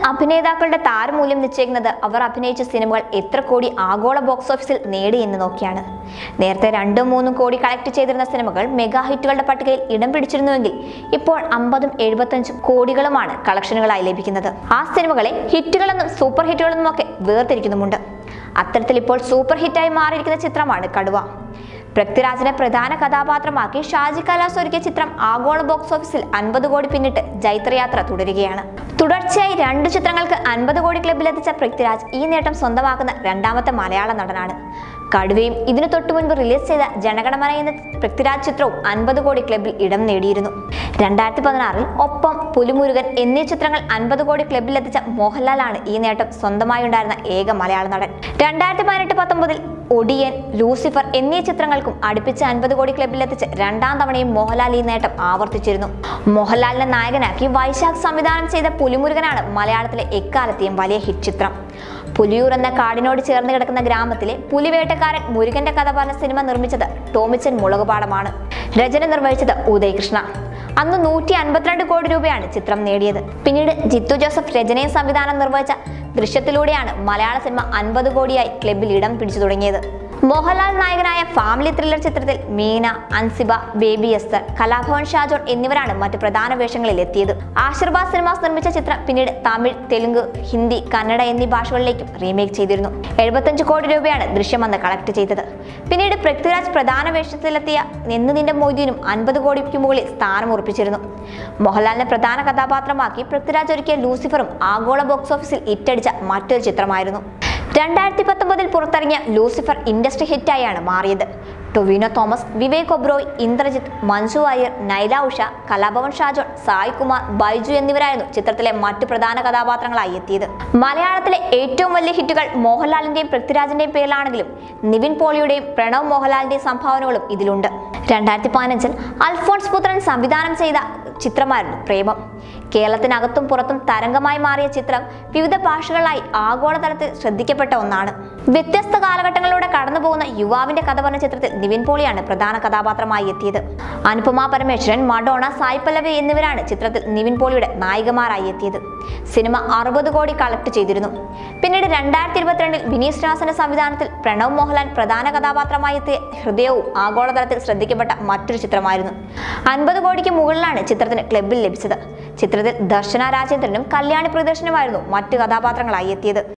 അഭിനേതാക്കളുടെ താരമൂല്യം നിശ്ചയിക്കുന്നത് അവർ അഭിനയിച്ച സിനിമകൾ എത്ര കോടി ആഗോള ബോക്സ് ഓഫീസിൽ നേടി എന്ന് നോക്കിയാണ് നേരത്തെ രണ്ടും മൂന്നും കോടി കളക്ട് ചെയ്തിരുന്ന സിനിമകൾ മെഗാ ഹിറ്റുകളുടെ പട്ടികയിൽ ഇടം പിടിച്ചിരുന്നുവെങ്കിൽ ഇപ്പോൾ അമ്പതും എഴുപത്തഞ്ചും കോടികളുമാണ് കളക്ഷനുകളായി ലഭിക്കുന്നത് ആ സിനിമകളെ ഹിറ്റുകളെന്നും സൂപ്പർ ഹിറ്റുകളെന്നും ഒക്കെ വേർതിരിക്കുന്നുമുണ്ട് അത്തരത്തിൽ ഇപ്പോൾ സൂപ്പർ ഹിറ്റായി മാറിയിരിക്കുന്ന ചിത്രമാണ് കടുവ പൃഥ്വിരാജിനെ പ്രധാന കഥാപാത്രമാക്കി ഷാജി കലാസ് ഒരുക്കിയ ചിത്രം ആഗോള ബോക്സ് ഓഫീസിൽ അൻപത് കോടി പിന്നിട്ട് ജൈത്രയാത്ര തുടരുകയാണ് തുടർച്ചയായി രണ്ട് ചിത്രങ്ങൾക്ക് അൻപത് കോടി ക്ലബിലെത്തിച്ച പൃഥ്വിരാജ് ഈ നേട്ടം സ്വന്തമാക്കുന്ന രണ്ടാമത്തെ മലയാള നടനാണ് കടുവയും ഇതിനു തൊട്ടു മുൻപ് റിലീസ് ചെയ്ത ജനഗണമന എന്ന പൃഥ്വിരാജ് ചിത്രവും അൻപത് കോടി ക്ലബിൽ ഇടം നേടിയിരുന്നു രണ്ടായിരത്തി പതിനാറിൽ ഒപ്പം പുലിമുരുകൻ എന്നീ ചിത്രങ്ങൾ അൻപത് കോടി ക്ലബിലെത്തിച്ച മോഹൻലാലാണ് ഈ നേട്ടം സ്വന്തമായി ഉണ്ടായിരുന്ന ഏക മലയാള നടൻ രണ്ടായിരത്തി പതിനെട്ട് പത്തൊമ്പതിൽ ഒടിയൻ ലൂസിഫർ എന്നീ ചിത്രങ്ങൾക്കും അടുപ്പിച്ച് അൻപത് കോടി ക്ലബിലെത്തിച്ച് രണ്ടാം തവണയും മോഹൻലാൽ ഈ നേട്ടം ആവർത്തിച്ചിരുന്നു മോഹൻലാലിനെ നായകനാക്കി വൈശാഖ് സംവിധാനം ചെയ്ത പുലിമുരുകനാണ് മലയാളത്തിലെ എക്കാലത്തെയും വലിയ ഹിറ്റ് ചിത്രം പുലിയൂർ എന്ന കാടിനോട് ചേർന്ന് കിടക്കുന്ന ഗ്രാമത്തിലെ പുലിവേട്ടക്കാരൻ മുരുകന്റെ കഥ പറഞ്ഞ സിനിമ നിർമ്മിച്ചത് ടോമിച്ചൻ മുളകുപാടമാണ് രചന നിർവഹിച്ചത് ഉദയ് കൃഷ്ണ അന്ന് നൂറ്റി അൻപത്തിരണ്ട് കോടി രൂപയാണ് ചിത്രം നേടിയത് പിന്നീട് ജിത്തു ജോസഫ് രചനയും സംവിധാനം നിർവഹിച്ച ദൃശ്യത്തിലൂടെയാണ് മലയാള സിനിമ അൻപത് കോടിയായി ക്ലബിൽ ഇടം പിടിച്ചു തുടങ്ങിയത് മോഹൻലാൽ നായകനായ ഫാമിലി ത്രില്ലർ ചിത്രത്തിൽ മീന അൻസിബ ബേബി എസ്തർ കലാഭവൻ ഷാജോൺ എന്നിവരാണ് മറ്റ് പ്രധാന വേഷങ്ങളിൽ എത്തിയത് ആശീർവാദ് സിനിമാസ് നിർമ്മിച്ച ചിത്രം പിന്നീട് തമിഴ് തെലുങ്ക് ഹിന്ദി കന്നഡ എന്നീ ഭാഷകളിലേക്കും റീമേക്ക് ചെയ്തിരുന്നു എഴുപത്തഞ്ച് കോടി രൂപയാണ് ദൃശ്യം അന്ന് കളക്ട് ചെയ്തത് പിന്നീട് പൃഥ്വിരാജ് പ്രധാന വേഷത്തിലെത്തിയ എന്ന് നിന്റെ മൊയ്തീനും അൻപത് കോടിക്ക് മുകളിൽ സ്ഥാനം ഉറപ്പിച്ചിരുന്നു മോഹൻലാലിനെ പ്രധാന കഥാപാത്രമാക്കി പൃഥ്വിരാജ് ഒരുക്കിയ ലൂസിഫറും ആഗോള ബോക്സ് ഓഫീസിൽ ഇറ്റടിച്ച മറ്റൊരു ചിത്രമായിരുന്നു രണ്ടായിരത്തി പത്തൊമ്പതിൽ പുറത്തിറങ്ങിയ ലൂസിഫർ ഇൻഡസ്ട്രി ഹിറ്റായാണ് മാറിയത് ടൊവിനോ തോമസ് വിവേക് ഒബ്രോയ് ഇന്ദ്രജിത്ത് മഞ്ജു അയ്യർ നൈല ഉഷ കലാഭവൻ ഷാജോൺ സായ് കുമാർ ബൈജു എന്നിവരായിരുന്നു ചിത്രത്തിലെ മറ്റു പ്രധാന കഥാപാത്രങ്ങളായി എത്തിയത് മലയാളത്തിലെ ഏറ്റവും വലിയ ഹിറ്റുകൾ മോഹൻലാലിന്റെയും പൃഥ്വിരാജിന്റെയും പേരിലാണെങ്കിലും നിവിൻ പോളിയുടെയും പ്രണവ് മോഹൻലാലിന്റെയും സംഭാവനകളും ഇതിലുണ്ട് രണ്ടായിരത്തി പതിനഞ്ചിൽ അൽഫോൺസ് പുത്രൻ സംവിധാനം ചെയ്ത ചിത്രമായിരുന്നു പ്രേമം കേരളത്തിനകത്തും പുറത്തും തരംഗമായി മാറിയ ചിത്രം വിവിധ ഭാഷകളിലായി ആഗോളതലത്തിൽ ശ്രദ്ധിക്കപ്പെട്ട ഒന്നാണ് വ്യത്യസ്ത കാലഘട്ടങ്ങളിലൂടെ കടന്നുപോകുന്ന യുവാവിന്റെ കഥ പറഞ്ഞ ചിത്രത്തിൽ നിവിൻ പോളിയാണ് പ്രധാന കഥാപാത്രമായി എത്തിയത് അനുപമ പരമേശ്വരൻ മഡോണ സായ് പല്ലവി എന്നിവരാണ് ചിത്രത്തിൽ നിവിൻ പോളിയുടെ നായികമാരായി എത്തിയത് സിനിമ അറുപത് കോടി കളക്ട് ചെയ്തിരുന്നു പിന്നീട് രണ്ടായിരത്തി ഇരുപത്തിരണ്ടിൽ വിനീത് ശ്രീനിവാസന്റെ സംവിധാനത്തിൽ പ്രണവ് മോഹൻലാൽ പ്രധാന കഥാപാത്രമായി എത്തിയ ഹൃദയവും ആഗോളതലത്തിൽ ശ്രദ്ധിക്കപ്പെട്ട മറ്റൊരു ചിത്രമായിരുന്നു അൻപത് കോടിക്ക് മുകളിലാണ് ചിത്രത്തിന് ക്ലബിൽ ലഭിച്ചത് ചിത്രത്തിൽ ദർശന രാജേന്ദ്രനും കല്യാണി പ്രിയദർശനുമായിരുന്നു മറ്റു കഥാപാത്രങ്ങളായി എത്തിയത്